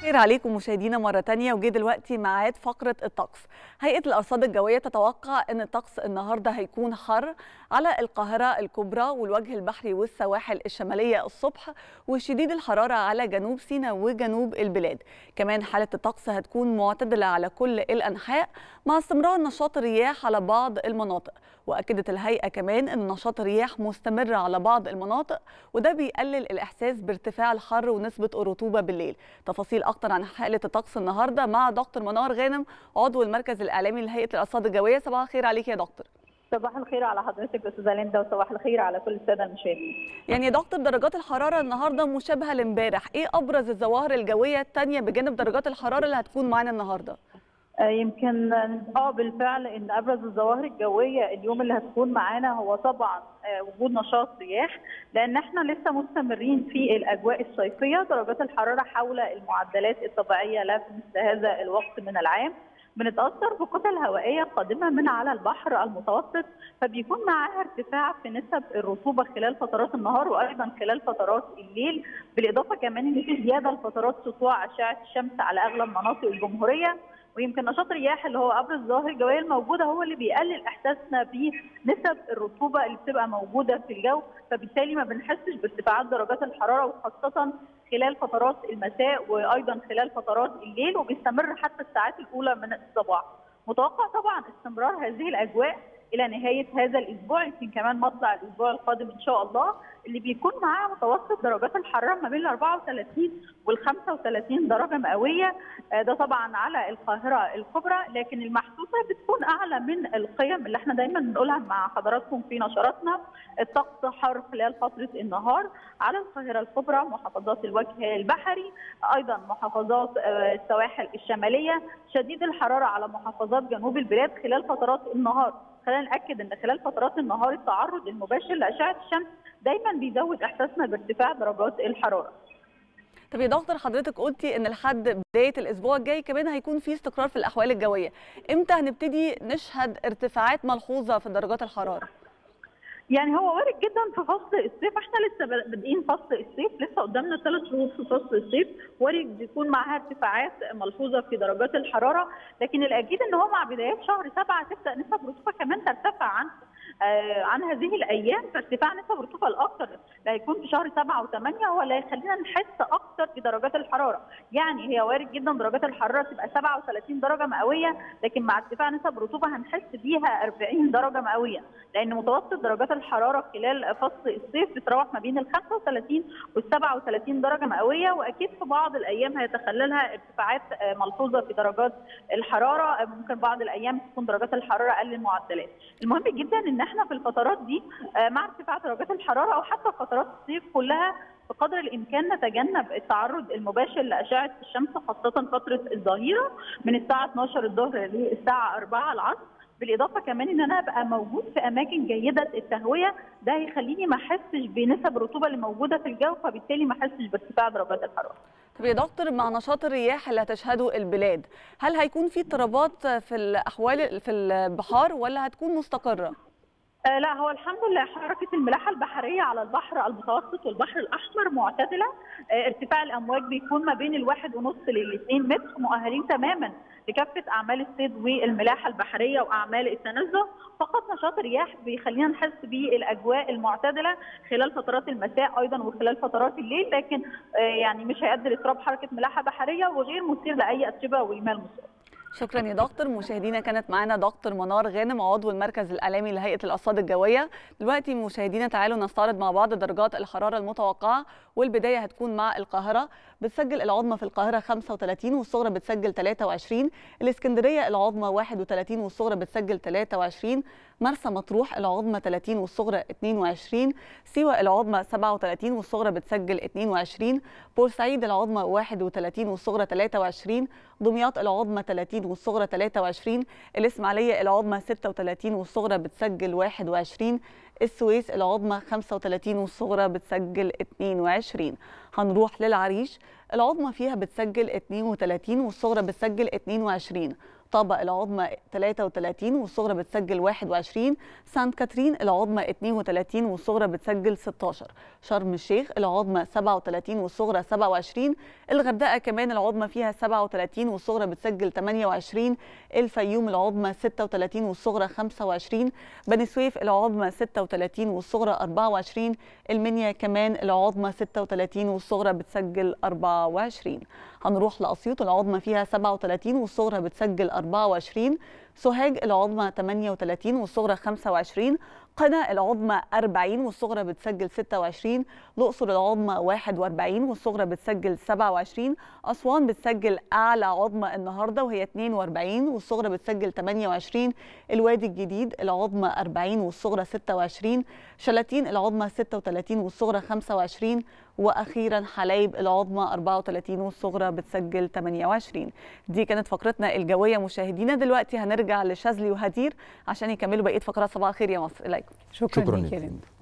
خير عليكم مشاهدينا مرة تانية وجه دلوقتي ميعاد فقرة الطقس هيئة الأرصاد الجوية تتوقع أن الطقس النهاردة هيكون حر على القاهرة الكبرى والوجه البحري والسواحل الشمالية الصبح وشديد الحرارة على جنوب سيناء وجنوب البلاد كمان حالة الطقس هتكون معتدلة على كل الأنحاء مع استمرار نشاط الرياح على بعض المناطق وأكدت الهيئة كمان أن نشاط الرياح مستمر على بعض المناطق وده بيقلل الإحساس بارتفاع الحر ونسبة الرطوبة بالليل تفاصيل أكتر عن حالة الطقس النهاردة مع دكتور منار غانم عضو المركز الإعلامي لهيئة الأرصاد الجوية صباح الخير عليك يا دكتور صباح الخير على حضرتك استاذه ليندا وصباح الخير على كل الساده المشاهدين. يعني يا دكتور درجات الحراره النهارده مشابهه لامبارح، ايه ابرز الظواهر الجويه الثانيه بجانب درجات الحراره اللي هتكون معانا النهارده؟ يمكن اه بالفعل ان ابرز الظواهر الجويه اليوم اللي هتكون معانا هو طبعا وجود نشاط رياح لان احنا لسه مستمرين في الاجواء الصيفيه درجات الحراره حول المعدلات الطبيعيه لا في مثل هذا الوقت من العام بنتاثر بكتل هوائيه قادمه من على البحر المتوسط فبيكون معاها ارتفاع في نسب الرطوبه خلال فترات النهار وايضا خلال فترات الليل بالاضافه كمان ان في زياده لفترات سطوع اشعه الشمس على اغلب مناطق الجمهوريه ويمكن نشاط الرياح اللي هو ابرز الظواهر الجويه الموجوده هو اللي بيقلل احساسنا بنسب الرطوبه اللي بتبقى موجوده في الجو فبالتالي ما بنحسش بارتفاعات درجات الحراره وخاصه خلال فترات المساء وايضا خلال فترات الليل وبيستمر حتى الساعات الاولى من الصباح. متوقع طبعا استمرار هذه الاجواء الى نهايه هذا الاسبوع يمكن كمان مطلع الاسبوع القادم ان شاء الله اللي بيكون معاه متوسط درجات الحراره ما بين ال 34 وال 35 درجه مئويه ده طبعا على القاهره الكبرى لكن المحسوسه بتكون اعلى من القيم اللي احنا دايما بنقولها مع حضراتكم في نشراتنا الطقس حار خلال فتره النهار على القاهره الكبرى محافظات الوجه البحري ايضا محافظات السواحل الشماليه شديد الحراره على محافظات جنوب البلاد خلال فترات النهار خلينا ناكد ان خلال فترات النهار التعرض المباشر لاشعه الشمس دايما بيزود احساسنا بارتفاع درجات الحراره. طب يا دكتور حضرتك قلتي ان لحد بدايه الاسبوع الجاي كمان هيكون في استقرار في الاحوال الجويه، امتى هنبتدي نشهد ارتفاعات ملحوظه في درجات الحراره؟ يعني هو وارد جدا في فصل الصيف احنا لسه بادئين فصل الصيف لسه قدامنا ثلاث شهور في فصل الصيف وارد يكون معاها ارتفاعات ملحوظه في درجات الحراره لكن الاكيد ان هو مع بدايات شهر سبعه تبدا نسب الرطوبه كمان ترتفع عن آه عن هذه الايام فارتفاع نسب الرطوبه الاكثر اللي هيكون في شهر سبعه وثمانيه هو اللي هيخلينا نحس اكثر بدرجات الحراره، يعني هي وارد جدا درجات الحراره تبقى 37 درجه مئويه لكن مع ارتفاع نسب الرطوبه هنحس بيها 40 درجه مئويه، لان متوسط درجات الحراره خلال فصل الصيف بتتراوح ما بين ال 35 وال 37 درجه مئويه واكيد في بعض الايام هيتخللها ارتفاعات ملحوظه في درجات الحراره، ممكن بعض الايام تكون درجات الحراره اقل المعدلات. المهم جدا ان احنا في الفترات دي مع ارتفاع درجات الحراره او حتى فترات الصيف كلها بقدر الامكان نتجنب التعرض المباشر لاشعه الشمس خاصه فتره الظهيره من الساعه 12 الظهر للساعه 4 العصر بالاضافه كمان ان انا ابقى موجود في اماكن جيده التهويه ده هيخليني ما احسش بنسب الرطوبه اللي موجوده في الجو فبالتالي ما احسش بارتفاع درجات الحراره. طب يا دكتور مع نشاط الرياح اللي هتشهده البلاد هل هيكون في اضطرابات في الاحوال في البحار ولا هتكون مستقره؟ آه لا هو الحمد لله حركة الملاحة البحرية على البحر المتوسط والبحر الأحمر معتدلة آه ارتفاع الأمواج بيكون ما بين الواحد ونص للاثنين متر مؤهلين تماما لكافة أعمال الصيد والملاحة البحرية وأعمال التنزه فقط نشاط الرياح بيخلينا نحس بالأجواء المعتدلة خلال فترات المساء أيضا وخلال فترات الليل لكن آه يعني مش هيؤدي لاضطراب حركة ملاحة بحرية وغير مثير لأي أتربة وإيمال مصاب شكرا يا دكتور مشاهدينا كانت معانا دكتور منار غانم عضو المركز الاعلامي لهيئه الارصاد الجويه دلوقتي مشاهدينا تعالوا نستعرض مع بعض درجات الحراره المتوقعه والبدايه هتكون مع القاهره بتسجل العظمى في القاهره 35 والصغرى بتسجل 23 الاسكندريه العظمى 31 والصغرى بتسجل 23 مرسى مطروح العظمى 30 والصغرى 22 سيوة العظمى 37 والصغرى بتسجل 22 بورسعيد العظمى 31 والصغرى 23 دمياط العظمى 30 والصغرى 23 الإسماعيلية العظمى 36 والصغرى بتسجل 21 السويس العظمى 35 والصغرى بتسجل 22 هنروح للعريش العظمى فيها بتسجل 32 والصغرى بتسجل 22 طابة العظمى 33 والصغرى بتسجل 21 سانت كاترين العظمى 32 والصغرى بتسجل 16 شرم الشيخ العظمى 37 والصغرى 27 الغردقة كمان العظمى فيها 37 والصغرى بتسجل 28 الفيوم العظمى 36 والصغرى 25 بني سويف العظمى 36 والصغرى 24 المنيا كمان العظمى 36 والصغرى بتسجل 24 هنروح لأسيوط العظمى فيها 37 والصغرى بتسجل 24 سوهاج العظمى 38 والصغرى 25 قنا العظمى 40 والصغرى بتسجل 26 الأقصر العظمى 41 والصغرى بتسجل 27 أسوان بتسجل أعلى عظمى النهاردة وهي 42 والصغرى بتسجل 28 الوادي الجديد العظمى 40 والصغرى 26 شلاتين العظمى 36 والصغرى 25 واخيرا حلايب العظمى 34 والصغرى بتسجل 28 دي كانت فقرتنا الجويه مشاهدينا دلوقتي هنرجع لشاذلي وهدير عشان يكملوا بقيه فقرات صباح الخير يا مصر اليكم شكرا, شكراً ليك يا لك. رند